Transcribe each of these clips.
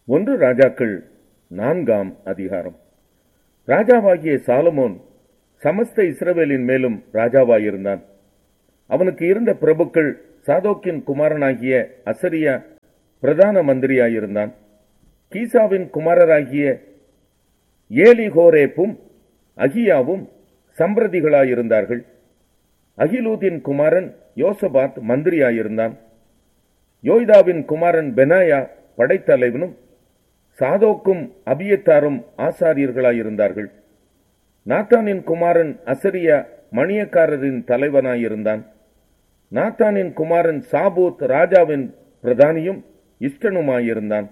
ஒன்று ராஜாக்கள் நான்காம் அதிகாரம் ராஜாவாகிய சாலமோன் சமஸ்த இஸ்ரவேலின் மேலும் ராஜாவாயிருந்தான் அவனுக்கு இருந்த பிரபுக்கள் சாதோக்கின் குமாரனாகிய அசரியா பிரதான மந்திரியாயிருந்தான் கீசாவின் குமாரராகிய ஏலிஹோரேப்பும் அகியாவும் சம்பிரதிகளாயிருந்தார்கள் அகிலூதின் குமாரன் யோசபாத் மந்திரியாயிருந்தான் யோய்தாவின் குமாரன் பெனாயா படைத்தலைவனும் சாதோக்கும் அபியத்தாரும் ஆசாரியர்களாயிருந்தார்கள் நாத்தானின் குமாரன் அசரியா மணியக்காரரின் தலைவனாயிருந்தான் நாத்தானின் குமாரன் சாபூத் ராஜாவின் பிரதானியும் இஷ்டனுமாயிருந்தான்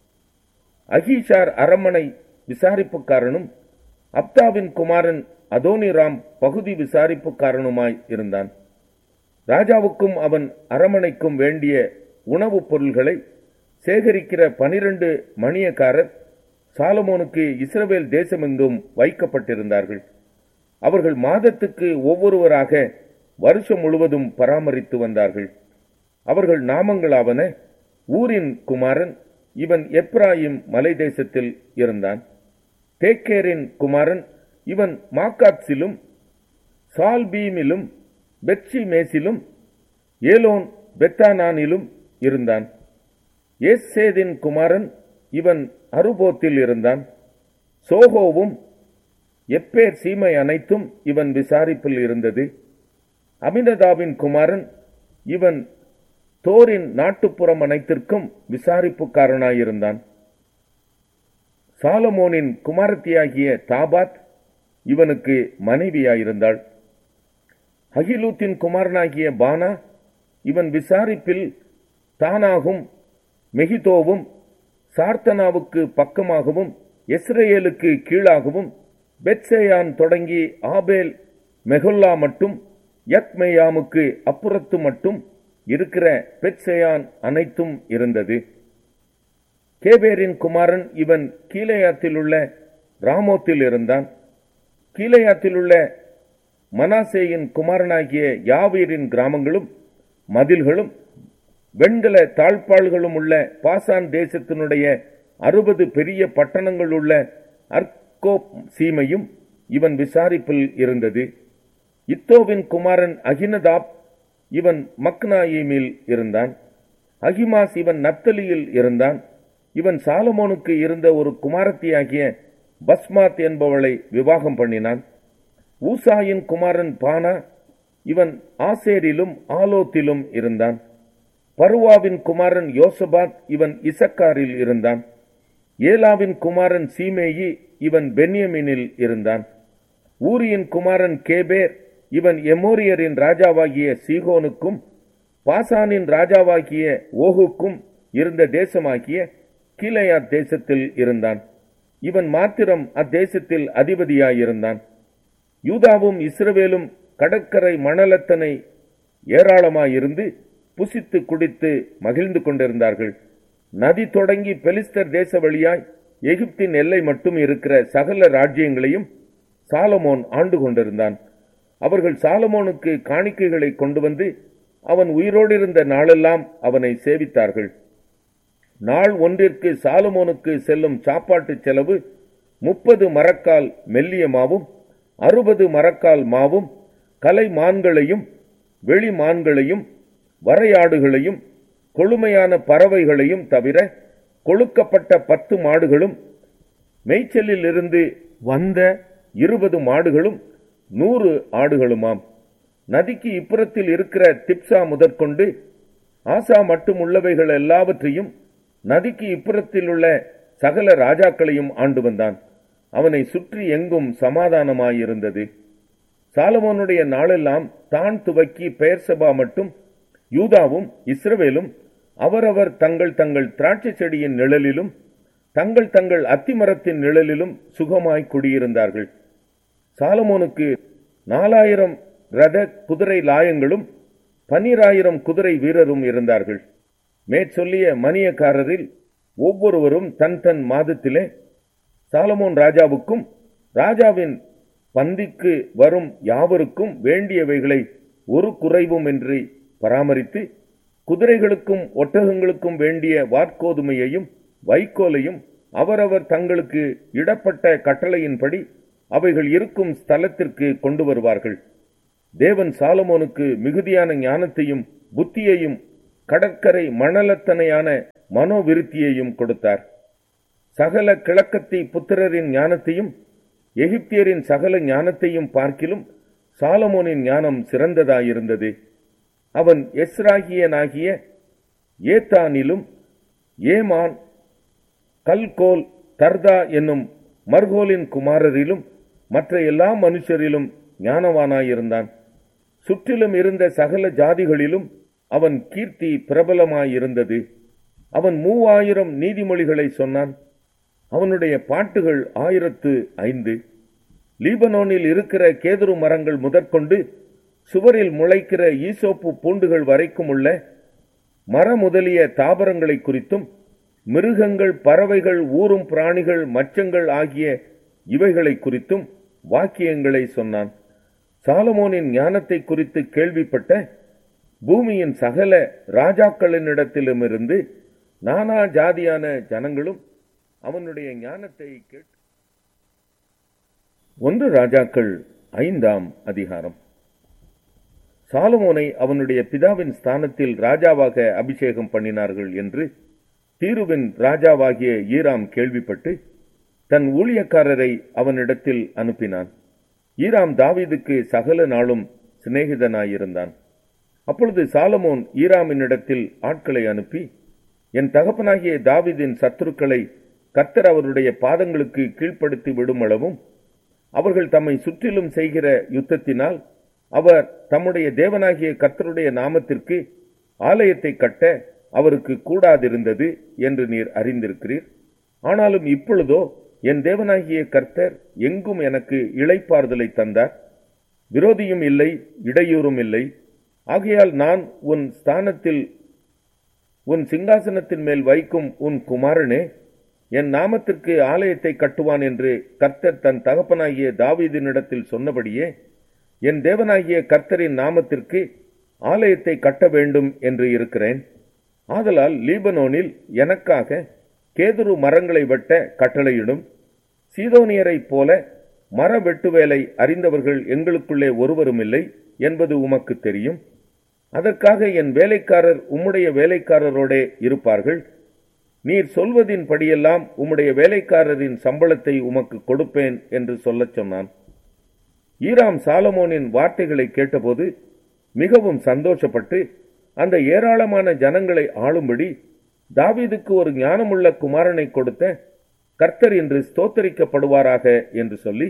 அகீஷார் அரமனை விசாரிப்புக்காரனும் அப்தாவின் குமாரன் அதோனிராம் பகுதி விசாரிப்புக்காரனுமாய் இருந்தான் ராஜாவுக்கும் அவன் அரமனைக்கும் வேண்டிய உணவுப் பொருள்களை சேகரிக்கிற பனிரண்டு மணியக்காரர் சாலமோனுக்கு இஸ்ரவேல் தேசமெங்கும் வைக்கப்பட்டிருந்தார்கள் அவர்கள் மாதத்துக்கு ஒவ்வொருவராக வருஷம் முழுவதும் பராமரித்து வந்தார்கள் அவர்கள் நாமங்களாவன ஊரின் குமாரன் இவன் எப்ராயிம் மலை தேசத்தில் இருந்தான் தேக்கேரின் குமாரன் இவன் மாக்காத்சிலும் சால்பீமிலும் பெட்சி மேசிலும் ஏலோன் பெத்தானானிலும் இருந்தான் ஏசேதின் குமாரன் இவன் அருபோத்தில் இருந்தான் சோகோவும் எப்பேர் சீமை அனைத்தும் இவன் விசாரிப்பில் இருந்தது அமினதாவின் குமாரன் இவன் தோரின் நாட்டுப்புறம் அனைத்திற்கும் விசாரிப்புக்காரனாயிருந்தான் சாலமோனின் குமாரத்தியாகிய தாபாத் இவனுக்கு மனைவியாயிருந்தாள் அகிலூத்தின் குமாரனாகிய பானா இவன் விசாரிப்பில் தானாகும் மெகிதோவும் சார்த்தனாவுக்கு பக்கமாகவும் எஸ்ரேலுக்கு கீழாகவும் பெட்சேயான் தொடங்கி ஆபேல் மெகுல்லா மட்டும் யக்மேயாமுக்கு அப்புறத்து மட்டும் இருக்கிற பெட்சேயான் அனைத்தும் இருந்தது கேபேரின் குமாரன் இவன் கீழையாத்தில் உள்ள ராமோத்தில் இருந்தான் கீழையாத்தில் உள்ள மனாசேயின் குமாரனாகிய யாவீரின் கிராமங்களும் மதில்களும் வெண்கல தாழ்பாள்களும் உள்ள பாசான் தேசத்தினுடைய அறுபது பெரிய பட்டணங்கள் உள்ள அர்கோப் சீமையும் இவன் விசாரிப்பில் இருந்தது இத்தோவின் குமாரன் அகினதாப் இவன் மக்னாயிமில் இருந்தான் அகிமாஸ் இவன் நப்தலியில் இருந்தான் இவன் சாலமோனுக்கு இருந்த ஒரு குமாரத்தியாகிய பஸ்மாத் என்பவளை விவாகம் பண்ணினான் ஊசாயின் குமாரன் பானா இவன் ஆசேரிலும் ஆலோத்திலும் இருந்தான் பருவாவின் குமாரன் யோசபாத் இவன் இசக்காரில் இருந்தான் ஏலாவின் குமாரன் சீமேயி இவன் பென்யமினில் இருந்தான் ஊரியின் குமாரன் கேபேர் இவன் எமோரியரின் ராஜாவாகிய சீகோனுக்கும் பாசானின் ராஜாவாகிய ஓகுக்கும் இருந்த தேசமாகிய கீழையா தேசத்தில் இருந்தான் இவன் மாத்திரம் அத்தேசத்தில் அதிபதியாயிருந்தான் யூதாவும் இஸ்ரவேலும் கடற்கரை மணலத்தனை ஏராளமாயிருந்து புசித்து குடித்து மகிழ்ந்து கொண்டிருந்தார்கள் நதி தொடங்கி பெலிஸ்தர் தேச வழியாய் எகிப்தின் எல்லை மட்டும் இருக்கிற சகல ராஜ்யங்களையும் சாலமோன் ஆண்டு கொண்டிருந்தான் அவர்கள் சாலமோனுக்கு காணிக்கைகளை கொண்டு வந்து அவன் உயிரோடு இருந்த நாளெல்லாம் அவனை சேவித்தார்கள் நாள் ஒன்றிற்கு சாலமோனுக்கு செல்லும் சாப்பாட்டு செலவு முப்பது மரக்கால் மெல்லிய மாவும் அறுபது மரக்கால் மாவும் கலை மான்களையும் வெளி மான்களையும் வரையாடுகளையும் கொழுமையான பறவைகளையும் தவிர கொழுக்கப்பட்ட பத்து மாடுகளும் மேய்ச்சலில் இருந்து வந்த இருபது மாடுகளும் நூறு ஆடுகளுமாம் நதிக்கு இப்புறத்தில் இருக்கிற திப்சா முதற்கொண்டு ஆசா மட்டும் உள்ளவைகள் எல்லாவற்றையும் நதிக்கு இப்புறத்தில் உள்ள சகல ராஜாக்களையும் ஆண்டு வந்தான் அவனை சுற்றி எங்கும் சமாதானமாயிருந்தது சாலமோனுடைய நாளெல்லாம் தான் துவக்கி பெயர்சபா மட்டும் யூதாவும் இஸ்ரவேலும் அவரவர் தங்கள் தங்கள் திராட்சை செடியின் நிழலிலும் தங்கள் தங்கள் அத்திமரத்தின் நிழலிலும் சுகமாய் குடியிருந்தார்கள் சாலமோனுக்கு நாலாயிரம் ரத குதிரை லாயங்களும் பன்னிராயிரம் குதிரை வீரரும் இருந்தார்கள் மேற்சொல்லிய மணியக்காரரில் ஒவ்வொருவரும் தன் தன் மாதத்திலே சாலமோன் ராஜாவுக்கும் ராஜாவின் பந்திக்கு வரும் யாவருக்கும் வேண்டியவைகளை ஒரு குறைவுமின்றி பராமரித்து குதிரைகளுக்கும் ஒட்டகங்களுக்கும் வேண்டிய வாட்கோதுமையையும் வைக்கோலையும் அவரவர் தங்களுக்கு இடப்பட்ட கட்டளையின்படி அவைகள் இருக்கும் ஸ்தலத்திற்கு கொண்டு வருவார்கள் தேவன் சாலமோனுக்கு மிகுதியான ஞானத்தையும் புத்தியையும் கடற்கரை மணலத்தனையான மனோவிருத்தியையும் கொடுத்தார் சகல கிழக்கத்தி புத்திரரின் ஞானத்தையும் எகிப்தியரின் சகல ஞானத்தையும் பார்க்கிலும் சாலமோனின் ஞானம் சிறந்ததாயிருந்தது அவன் எஸ்ராகியனாகிய ஏத்தானிலும் ஏமான் கல்கோல் தர்தா என்னும் மர்கோலின் குமாரரிலும் மற்ற எல்லா மனுஷரிலும் ஞானவானாயிருந்தான் சுற்றிலும் இருந்த சகல ஜாதிகளிலும் அவன் கீர்த்தி பிரபலமாயிருந்தது அவன் மூவாயிரம் நீதிமொழிகளை சொன்னான் அவனுடைய பாட்டுகள் ஆயிரத்து ஐந்து லீபனோனில் இருக்கிற கேதுரு மரங்கள் முதற்கொண்டு சுவரில் முளைக்கிற ஈசோப்பு பூண்டுகள் வரைக்கும் உள்ள மர முதலிய தாவரங்களை குறித்தும் மிருகங்கள் பறவைகள் ஊரும் பிராணிகள் மச்சங்கள் ஆகிய இவைகளை குறித்தும் வாக்கியங்களை சொன்னான் சாலமோனின் ஞானத்தை குறித்து கேள்விப்பட்ட பூமியின் சகல ராஜாக்களினிடத்திலுமிருந்து நானா ஜாதியான ஜனங்களும் அவனுடைய ஞானத்தை கேட்டு ஒன்று ராஜாக்கள் ஐந்தாம் அதிகாரம் சாலமோனை அவனுடைய பிதாவின் ஸ்தானத்தில் ராஜாவாக அபிஷேகம் பண்ணினார்கள் என்று தீருவின் ராஜாவாகிய ஈராம் கேள்விப்பட்டு தன் ஊழியக்காரரை அவனிடத்தில் அனுப்பினான் ஈராம் தாவீதுக்கு சகல நாளும் சிநேகிதனாயிருந்தான் அப்பொழுது சாலமோன் ஈராமினிடத்தில் ஆட்களை அனுப்பி என் தகப்பனாகிய தாவீதின் சத்துருக்களை கர்த்தர் அவருடைய பாதங்களுக்கு கீழ்ப்படுத்தி விடும் அளவும் அவர்கள் தம்மை சுற்றிலும் செய்கிற யுத்தத்தினால் அவர் தம்முடைய தேவனாகிய கர்த்தருடைய நாமத்திற்கு ஆலயத்தை கட்ட அவருக்கு கூடாதிருந்தது என்று நீர் அறிந்திருக்கிறீர் ஆனாலும் இப்பொழுதோ என் தேவனாகிய கர்த்தர் எங்கும் எனக்கு இளைப்பாறுதலை தந்தார் விரோதியும் இல்லை இடையூறும் இல்லை ஆகையால் நான் உன் ஸ்தானத்தில் உன் சிங்காசனத்தின் மேல் வைக்கும் உன் குமாரனே என் நாமத்திற்கு ஆலயத்தை கட்டுவான் என்று கர்த்தர் தன் தகப்பனாகிய தாவீதினிடத்தில் சொன்னபடியே என் தேவனாகிய கர்த்தரின் நாமத்திற்கு ஆலயத்தை கட்ட வேண்டும் என்று இருக்கிறேன் ஆதலால் லீபனோனில் எனக்காக கேதுரு மரங்களை வெட்ட கட்டளையிடும் சீதோனியரைப் போல மர வெட்டு வேலை அறிந்தவர்கள் எங்களுக்குள்ளே ஒருவரும் இல்லை என்பது உமக்கு தெரியும் அதற்காக என் வேலைக்காரர் உம்முடைய வேலைக்காரரோடே இருப்பார்கள் நீர் சொல்வதின்படியெல்லாம் உம்முடைய வேலைக்காரரின் சம்பளத்தை உமக்கு கொடுப்பேன் என்று சொல்லச் சொன்னான் ஈராம் சாலமோனின் வார்த்தைகளை கேட்டபோது மிகவும் சந்தோஷப்பட்டு அந்த ஏராளமான ஜனங்களை ஆளும்படி தாவீதுக்கு ஒரு ஞானமுள்ள குமாரனை கொடுத்த கர்த்தர் என்று ஸ்தோத்தரிக்கப்படுவாராக என்று சொல்லி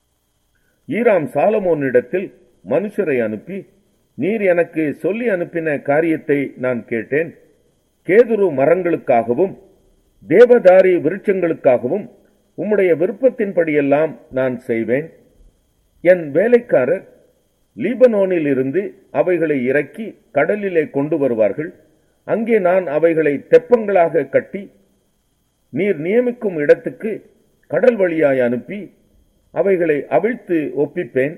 ஈராம் சாலமோனிடத்தில் மனுஷரை அனுப்பி நீர் எனக்கு சொல்லி அனுப்பின காரியத்தை நான் கேட்டேன் கேதுரு மரங்களுக்காகவும் தேவதாரி விருட்சங்களுக்காகவும் உம்முடைய விருப்பத்தின்படியெல்லாம் நான் செய்வேன் என் வேலைக்காரர் லீபனோனில் இருந்து அவைகளை இறக்கி கடலிலே கொண்டு வருவார்கள் அங்கே நான் அவைகளை தெப்பங்களாக கட்டி நீர் நியமிக்கும் இடத்துக்கு கடல் வழியாய் அனுப்பி அவைகளை அவிழ்த்து ஒப்பிப்பேன்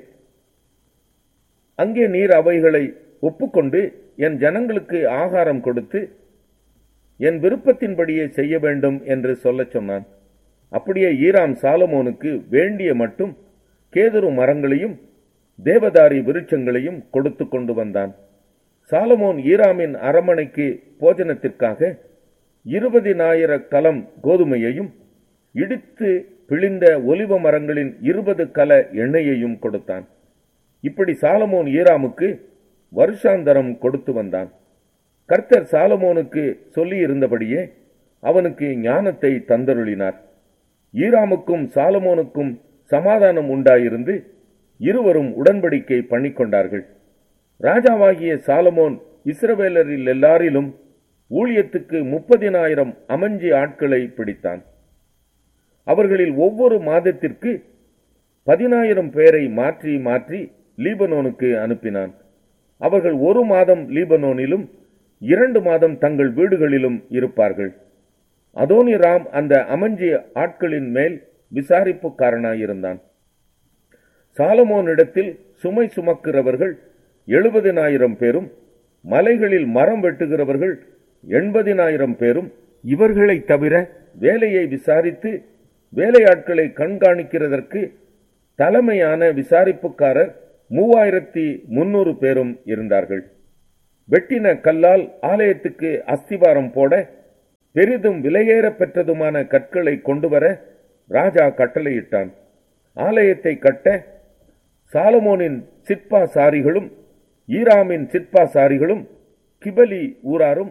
அங்கே நீர் அவைகளை ஒப்புக்கொண்டு என் ஜனங்களுக்கு ஆகாரம் கொடுத்து என் விருப்பத்தின்படியே செய்ய வேண்டும் என்று சொல்லச் சொன்னான் அப்படியே ஈராம் சாலமோனுக்கு வேண்டிய மட்டும் கேதுரு மரங்களையும் தேவதாரி விருட்சங்களையும் கொடுத்து கொண்டு வந்தான் சாலமோன் ஈராமின் அரமனைக்கு போஜனத்திற்காக இருபதினாயிர கலம் கோதுமையையும் இடித்து பிழிந்த ஒலிவ மரங்களின் இருபது கல எண்ணெயையும் கொடுத்தான் இப்படி சாலமோன் ஈராமுக்கு வருஷாந்தரம் கொடுத்து வந்தான் கர்த்தர் சாலமோனுக்கு சொல்லியிருந்தபடியே அவனுக்கு ஞானத்தை தந்தருளினார் ஈராமுக்கும் சாலமோனுக்கும் சமாதானம் உண்டாயிருந்து இருவரும் உடன்படிக்கை பண்ணிக்கொண்டார்கள் ராஜாவாகிய சாலமோன் இஸ்ரவேலரில் எல்லாரிலும் ஊழியத்துக்கு முப்பதினாயிரம் அமஞ்சி ஆட்களை பிடித்தான் அவர்களில் ஒவ்வொரு மாதத்திற்கு பதினாயிரம் பேரை மாற்றி மாற்றி லீபனோனுக்கு அனுப்பினான் அவர்கள் ஒரு மாதம் லீபனோனிலும் இரண்டு மாதம் தங்கள் வீடுகளிலும் இருப்பார்கள் அதோனிராம் அந்த அமஞ்சி ஆட்களின் மேல் விசாரிப்புக்காரனாயிருந்தான் சாலமோனிடத்தில் சுமை சுமக்கிறவர்கள் எழுபதினாயிரம் பேரும் மலைகளில் மரம் வெட்டுகிறவர்கள் எண்பதினாயிரம் பேரும் இவர்களைத் தவிர வேலையை விசாரித்து வேலையாட்களை கண்காணிக்கிறதற்கு தலைமையான விசாரிப்புக்காரர் மூவாயிரத்தி முன்னூறு பேரும் இருந்தார்கள் வெட்டின கல்லால் ஆலயத்துக்கு அஸ்திவாரம் போட பெரிதும் விலையேற பெற்றதுமான கற்களை கொண்டு வர ராஜா கட்டளையிட்டான் ஆலயத்தை கட்ட சாலமோனின் சிற்பா சாரிகளும் ஈராமின் சிற்பா சாரிகளும் கிபலி ஊராரும்